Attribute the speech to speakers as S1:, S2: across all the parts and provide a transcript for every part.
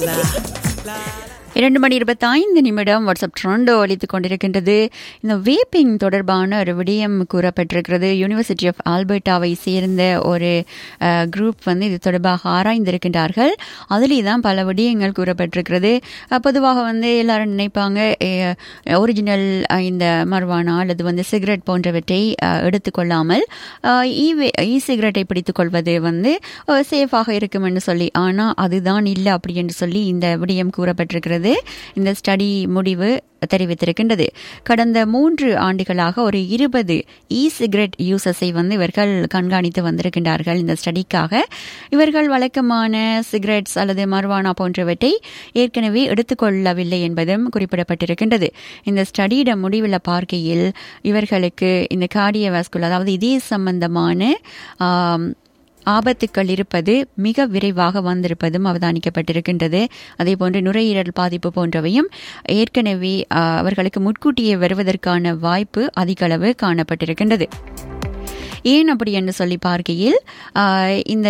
S1: இரண்டு மணி இருபத்தி ஐந்து நிமிடம் வாட்ஸ்அப் ட்ரெண்டோ அளித்துக் கொண்டிருக்கின்றது இந்த வேப்பிங் தொடர்பான ஒரு விடயம் கூறப்பட்டிருக்கிறது யூனிவர்சிட்டி ஆஃப் ஆல்பர்ட்டாவை சேர்ந்த ஒரு குரூப் வந்து இது தொடர்பாக ஆராய்ந்திருக்கின்றார்கள் அதிலே தான் பல விடயங்கள் கூறப்பட்டிருக்கிறது அஹ், பொதுவாக வந்து எல்லாரும் நினைப்பாங்க ஒரிஜினல் இந்த மர்வானா அல்லது வந்து சிகரெட் போன்றவற்றை அஹ், எடுத்துக்கொள்ளாமல் அஹ், இ வே- இ சிகரெட்டை பிடித்துக் கொள்வது வந்து சேஃபாக இருக்கும் என்று சொல்லி ஆனால் அதுதான் இல்லை அப்படி என்று சொல்லி இந்த விடயம் கூறப்பட்டிருக்கிறது இந்த ஸ்டடி முடிவு தெரிவித்திருக்கின்றது கடந்த மூன்று ஆண்டுகளாக ஒரு இருபது இ சிகரெட் யூசஸை வந்து இவர்கள் கண்காணித்து வந்திருக்கின்றார்கள் இந்த ஸ்டடிக்காக இவர்கள் வழக்கமான சிகரெட்ஸ் அல்லது மர்வானா போன்றவற்றை ஏற்கனவே எடுத்துக்கொள்ளவில்லை என்பதும் குறிப்பிடப்பட்டிருக்கின்றது இந்த ஸ்டடியிட முடிவில் பார்க்கையில் இவர்களுக்கு இந்த கார்டியோவாஸ்குலர் அதாவது இதே சம்பந்தமான ஆம், ஆபத்துக்கள் இருப்பது மிக விரைவாக வந்திருப்பதும் அவதானிக்கப்பட்டிருக்கின்றது அதே போன்று நுரையீரல் பாதிப்பு போன்றவையும் ஏற்கனவே ஆ, அவர்களுக்கு முன்கூட்டியே வருவதற்கான வாய்ப்பு அதிக அளவு காணப்பட்டிருக்கின்றது ஏன் அப்படி என்று சொல்லி பார்க்கையில் ஆ, இந்த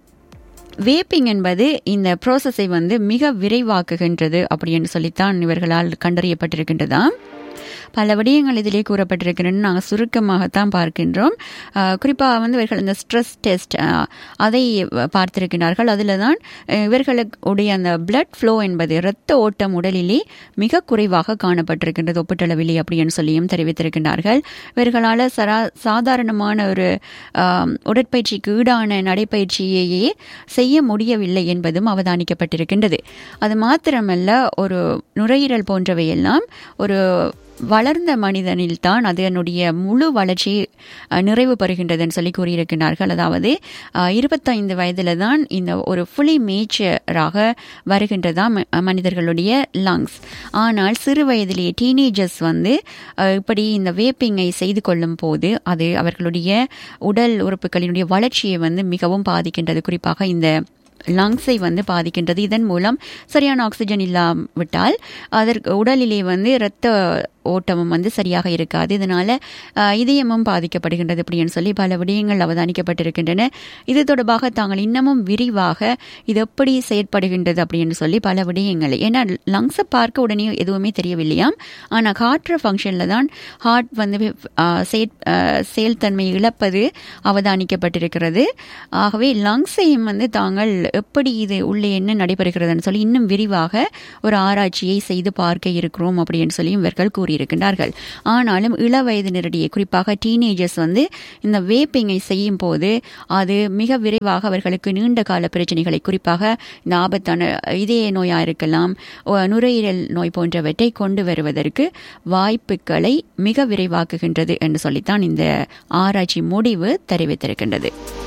S1: வேப்பிங் என்பது இந்த ப்ரோசஸை வந்து மிக விரைவாக்குகின்றது அப்படி என்று சொல்லித்தான் இவர்களால் கண்டறியப்பட்டிருக்கின்றதாம் பல விடயங்கள் இதிலே கூறப்பட்டிருக்கின்றன நாங்கள் சுருக்கமாகத்தான் பார்க்கின்றோம் ஆஹ் குறிப்பாக வந்து இவர்கள் இந்த ஸ்ட்ரெஸ் டெஸ்ட் அதை பார்த்திருக்கிறார்கள் அதில் தான் அஹ், இவர்களுடைய அந்த பிளட் ஃப்ளோ என்பது இரத்த ஓட்டம் உடலிலே மிக குறைவாக காணப்பட்டிருக்கின்றது ஒப்பீட்டளவிலே அப்படின்னு சொல்லியும் தெரிவித்திருக்கின்றார்கள் இவர்களால் சரா சாதாரணமான ஒரு ஆம், உடற்பயிற்சிக்கு ஈடான நடைப்பயிற்சியையே செய்ய முடியவில்லை என்பதும் அவதானிக்கப்பட்டிருக்கின்றது அது மாத்திரமல்ல ஒரு நுரையீரல் போன்றவையெல்லாம் ஒரு வளர்ந்த மனிதனில் தான் அதனுடைய முழு வளர்ச்சி அஹ், நிறைவு பெறுகின்றதுன்னு சொல்லி கூறியிருக்கிறார்கள் அதாவது அஹ், இருபத்தைந்து வயதில் தான் இந்த ஒரு ஃபுல்லி மேச்சராக வருகின்றதா ம- மனிதர்களுடைய லங்ஸ் ஆனால் சிறு வயதிலேயே டீனேஜர்ஸ் வந்து அஹ், இப்படி இந்த வேப்பிங்கை செய்து கொள்ளும் போது அது அவர்களுடைய உடல் உறுப்புகளினுடைய வளர்ச்சியை வந்து மிகவும் பாதிக்கின்றது குறிப்பாக இந்த லங்ஸை வந்து பாதிக்கின்றது இதன் மூலம் சரியான ஆக்சிஜன் இல்லாவிட்டால் அதற்கு உடலிலே வந்து இரத்த ஓட்டமும் வந்து சரியாக இருக்காது இதனால அஹ், இதயமும் பாதிக்கப்படுகின்றது அப்படின்னு சொல்லி பல விடயங்கள் அவதானிக்கப்பட்டிருக்கின்றன இது தொடர்பாக தாங்கள் இன்னமும் விரிவாக இது எப்படி செயற்படுகின்றது அப்படின்னு சொல்லி பல விடயங்கள் ஏன்னா லங்ஸை பார்க்க உடனே எதுவுமே தெரியவில்லையாம் ஆனால் காற்று ஃபங்க்ஷனில் தான் ஹார்ட் வந்து அஹ், செயற்- அஹ், செயல்தன்மை இழப்பது அவதானிக்கப்பட்டிருக்கிறது ஆகவே லங்ஸையும் வந்து தாங்கள் எப்படி இது உள்ளே என்ன நடைபெறுகிறதுன்னு சொல்லி இன்னும் விரிவாக ஒரு ஆராய்ச்சியை செய்து பார்க்க இருக்கிறோம் அப்படின்னு சொல்லி இவர்கள் கூறியிருக்கின்றார்கள் ஆனாலும் இள வயதினரிடையே குறிப்பாக டீனேஜர்ஸ் வந்து இந்த வேப்பிங்கை செய்யும் போது அது மிக விரைவாக அவர்களுக்கு நீண்ட கால பிரச்சனைகளை குறிப்பாக இந்த ஆபத்தான இதய நோயாக இருக்கலாம் ஒ- நுரையீரல் நோய் போன்றவற்றை கொண்டு வருவதற்கு வாய்ப்புகளை மிக விரைவாக்குகின்றது என்று சொல்லித்தான் இந்த ஆராய்ச்சி முடிவு தெரிவித்திருக்கின்றது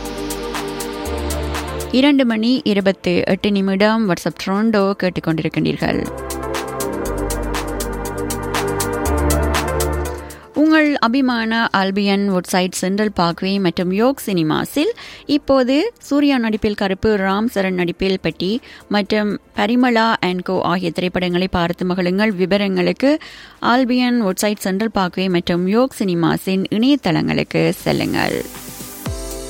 S1: இரண்டு மணி இருபத்து எட்டு நிமிடம் வாட்ஸ்அப் ட்ரோண்டோ கேட்டுக்கொண்டிருக்கின்றீர்கள் உங்கள் அபிமான ஆல்பியன் வுட்சைட் சென்ட்ரல் பார்க்வே மற்றும் யோக் சினிமாஸில் இப்போது சூர்யா நடிப்பில் கருப்பு ராம் சரண் நடிப்பில் பெட்டி மற்றும் பரிமளா அண்ட் கோ ஆகிய திரைப்படங்களை பார்த்து மகிழுங்கள் விவரங்களுக்கு ஆல்பியன் வுட்சைட் சென்ட்ரல் பார்க்வே மற்றும் யோக் சினிமாஸின் இணையதளங்களுக்கு செல்லுங்கள்